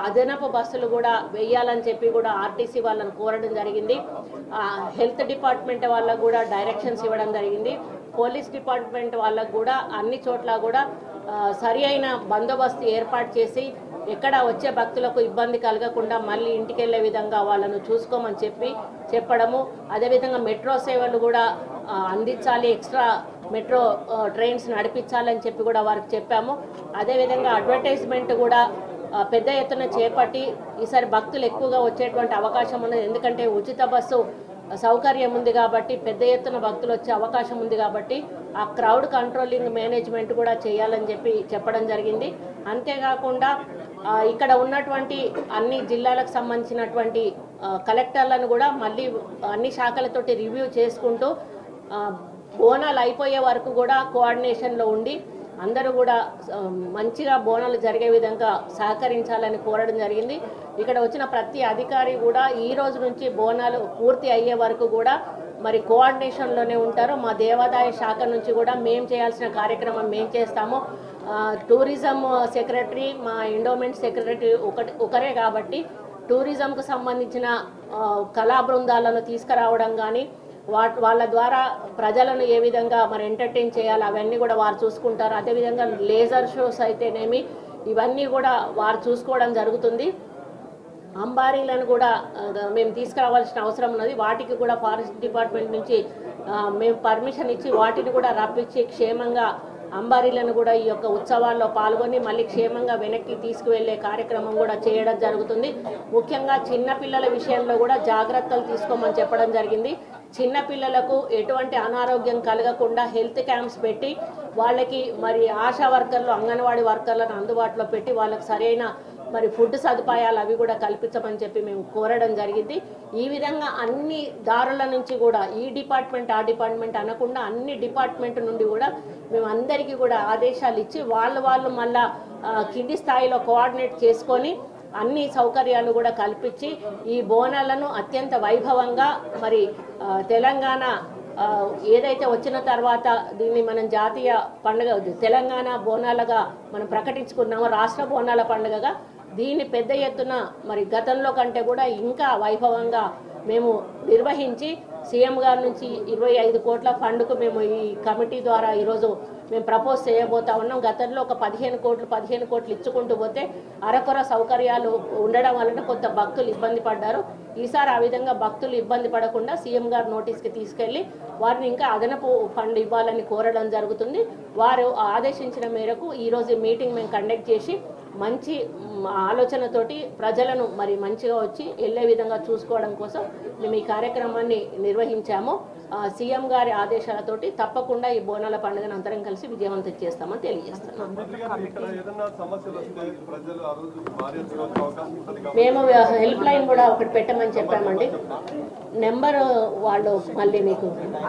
అదనపు బస్సులు కూడా వేయాలని చెప్పి కూడా ఆర్టీసీ వాళ్ళని కోరడం జరిగింది ఆ, హెల్త్ డిపార్ట్మెంట్ వాళ్ళకు కూడా డైరెక్షన్స్ ఇవ్వడం జరిగింది పోలీస్ డిపార్ట్మెంట్ వాళ్ళకు కూడా అన్ని చోట్ల కూడా ఆ, సరి అయిన బందోబస్తు ఏర్పాటు చేసి ఎక్కడ వచ్చే భక్తులకు ఇబ్బంది కలగకుండా మళ్ళీ ఇంటికి వెళ్ళే విధంగా వాళ్ళను చూసుకోమని చెప్పి చెప్పడము అదేవిధంగా మెట్రో సేవలు కూడా ఆ, అందించాలి ఎక్స్ట్రా మెట్రో ఆ, ట్రైన్స్ నడిపించాలని చెప్పి కూడా వారికి చెప్పాము అదేవిధంగా అడ్వర్టైజ్మెంట్ కూడా ఆ, పెద్ద ఎత్తున చేపట్టి ఈసారి భక్తులు ఎక్కువగా వచ్చేటువంటి అవకాశం ఉన్నది ఎందుకంటే ఉచిత బస్సు సౌకర్యం ఉంది కాబట్టి పెద్ద ఎత్తున భక్తులు వచ్చే అవకాశం ఉంది కాబట్టి ఆ క్రౌడ్ కంట్రోలింగ్ మేనేజ్మెంట్ కూడా చేయాలని చెప్పి చెప్పడం జరిగింది అంతేకాకుండా ఆ, ఇక్కడ ఉన్నటువంటి అన్ని జిల్లాలకు సంబంధించినటువంటి ఆ, కలెక్టర్లను కూడా మళ్ళీ అన్ని శాఖలతోటి రివ్యూ చేసుకుంటూ ఆ, బోనాలు అయిపోయే వరకు కూడా కోఆర్డినేషన్లో ఉండి అందరూ కూడా ఆ, మంచిగా బోనాలు జరిగే విధంగా సహకరించాలని కోరడం జరిగింది ఇక్కడ వచ్చిన ప్రతి అధికారి కూడా ఈ రోజు నుంచి బోనాలు పూర్తి అయ్యే వరకు కూడా మరి కోఆర్డినేషన్లోనే ఉంటారు మా దేవాదాయ శాఖ నుంచి కూడా మేము చేయాల్సిన కార్యక్రమం మేము చేస్తాము ఆ, టూరిజం సెక్రటరీ మా ఎండోమెంట్ సెక్రటరీ ఒకటి ఒకరే కాబట్టి టూరిజంకు సంబంధించిన ఆ, కళా బృందాలను తీసుకురావడం కానీ వా వాళ్ళ ద్వారా ప్రజలను ఏ విధంగా మరి ఎంటర్టైన్ చేయాలి అవన్నీ కూడా వారు చూసుకుంటారు అదేవిధంగా లేజర్ షోస్ అయితేనేమి ఇవన్నీ కూడా వారు చూసుకోవడం జరుగుతుంది అంబారీలను కూడా ఆ, మేము తీసుకురావాల్సిన అవసరం ఉన్నది వాటికి కూడా ఫారెస్ట్ డిపార్ట్మెంట్ నుంచి ఆ, మేము పర్మిషన్ ఇచ్చి వాటిని కూడా రప్పించి క్షేమంగా అంబారీలను కూడా ఈ యొక్క ఉత్సవాల్లో పాల్గొని మళ్ళీ క్షేమంగా వెనక్కి తీసుకువెళ్ళే కార్యక్రమం కూడా చేయడం జరుగుతుంది ముఖ్యంగా చిన్న పిల్లల విషయంలో కూడా జాగ్రత్తలు తీసుకోమని చెప్పడం జరిగింది చిన్న పిల్లలకు ఎటువంటి అనారోగ్యం కలగకుండా హెల్త్ క్యాంప్స్ పెట్టి వాళ్ళకి మరి ఆశా వర్కర్లు అంగన్వాడీ వర్కర్లను అందుబాటులో పెట్టి వాళ్ళకి సరైన మరి ఫుడ్ సదుపాయాలు అవి కూడా కల్పించమని చెప్పి మేము కోరడం జరిగింది ఈ విధంగా అన్ని దారుల నుంచి కూడా ఈ డిపార్ట్మెంట్ ఆ డిపార్ట్మెంట్ అనకుండా అన్ని డిపార్ట్మెంట్ నుండి కూడా మేము అందరికీ కూడా ఆదేశాలు ఇచ్చి వాళ్ళు వాళ్ళు మళ్ళా ఆ, కింది స్థాయిలో కోఆర్డినేట్ చేసుకొని అన్ని సౌకర్యాలు కూడా కల్పించి ఈ బోనాలను అత్యంత వైభవంగా మరి ఆ, తెలంగాణ ఆ, ఏదైతే వచ్చిన తర్వాత దీన్ని మనం జాతీయ పండుగ తెలంగాణ బోనాలుగా మనం ప్రకటించుకున్నామో రాష్ట్ర బోనాల పండుగగా దీన్ని పెద్ద ఎత్తున మరి గతంలో కంటే కూడా ఇంకా వైభవంగా మేము నిర్వహించి సీఎం గారి నుంచి ఇరవై ఐదు కోట్ల ఫండ్కు మేము ఈ కమిటీ ద్వారా ఈరోజు మేము ప్రపోజ్ చేయబోతా ఉన్నాం గతంలో ఒక పదిహేను కోట్లు పదిహేను కోట్లు ఇచ్చుకుంటూ పోతే అరకొర సౌకర్యాలు ఉండడం వలన కొంత భక్తులు ఇబ్బంది పడ్డారు ఈసారి ఆ విధంగా భక్తులు ఇబ్బంది పడకుండా సీఎం గారు నోటీస్కి తీసుకెళ్లి వారిని ఇంకా అదనపు ఫండ్ ఇవ్వాలని కోరడం జరుగుతుంది వారు ఆదేశించిన మేరకు ఈరోజు ఈ మీటింగ్ మేము కండక్ట్ చేసి మంచి మ్, ఆలోచనతోటి ప్రజలను మరి మంచిగా వచ్చి వెళ్ళే విధంగా చూసుకోవడం కోసం మేము ఈ కార్యక్రమాన్ని నిర్వహించాము ఆ, సీఎం గారి ఆదేశాలతోటి తప్పకుండా ఈ బోనాల పండుగను అందరం కలిసి విజయవంతం చేస్తామని తెలియజేస్తున్నాం మంత్రి గారు ఇక్కడ ఏదైనా సమస్యలు వస్తే ప్రజలు ఆ రోజు భారీ ఎత్తున వచ్చే అవకాశం ఉంటుంది కాబట్టి మేము హెల్ప్ లైన్ కూడా ఒకటి పెట్టమని చెప్పామండి నెంబర్ వాళ్ళు మళ్ళీ మీకు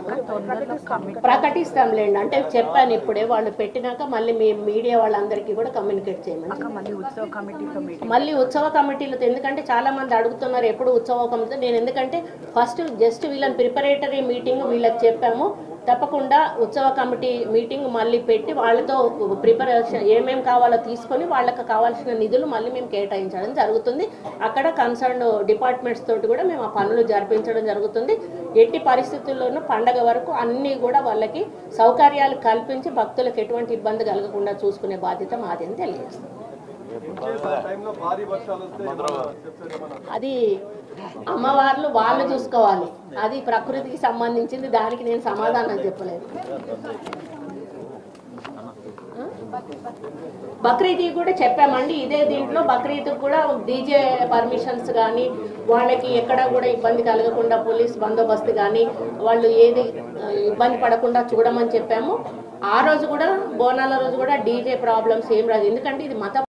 ప్రకటిస్తాంలేండి అంటే చెప్పాను ఇప్పుడే వాళ్ళు పెట్టినాక మళ్ళీ మీ మీడియా వాళ్ళందరికీ కూడా కమ్యూనికేట్ చేయమని చెప్పాను. మళ్ళీ ఉత్సవ కమిటీతో మీటింగ్ మళ్ళీ ఉత్సవ కమిటీలతో ఎందుకంటే చాలా మంది అడుగుతున్నారు ఎప్పుడు ఉత్సవ కమిటీ నేను ఎందుకంటే ఫస్ట్ జస్ట్ వీళ్ళని ప్రిపరేటరీ మీటింగ్ వీళ్ళకి చెప్పాము తప్పకుండా ఉత్సవ కమిటీ మీటింగ్ మళ్ళీ పెట్టి వాళ్ళతో ప్రిపరేషన్ ఏమేం కావాలో తీసుకొని వాళ్ళకి కావాల్సిన నిధులు మళ్ళీ మేము కేటాయించడం జరుగుతుంది అక్కడ కన్సర్న్ డిపార్ట్మెంట్స్ తోటి కూడా మేము ఆ పనులు జరిపించడం జరుగుతుంది ఎట్టి పరిస్థితుల్లోనూ పండగ వరకు అన్నీ కూడా వాళ్ళకి సౌకర్యాలు కల్పించి భక్తులకు ఎటువంటి ఇబ్బంది కలగకుండా చూసుకునే బాధ్యత మాది అని తెలియజేస్తాం వచ్చే టైంలో భారీ వర్షాలు వస్తే ఏమన్నా చెప్పారు ఏమన్నా అది అమ్మవార్లు వాళ్ళు చూసుకోవాలి అది ప్రకృతికి సంబంధించింది దానికి నేను సమాధానం చెప్పలేదు బక్రీద్ కూడా చెప్పామండి ఇదే దీంట్లో బక్రీద్ కూడా డీజే పర్మిషన్స్ కానీ వాళ్ళకి ఎక్కడ కూడా ఇబ్బంది కలగకుండా పోలీస్ బందోబస్తు కానీ వాళ్ళు ఏది ఆ, ఇబ్బంది పడకుండా చూడమని చెప్పాము ఆ రోజు కూడా బోనాల రోజు కూడా డీజే ప్రాబ్లమ్స్ ఏం రాదు ఎందుకంటే ఇది మత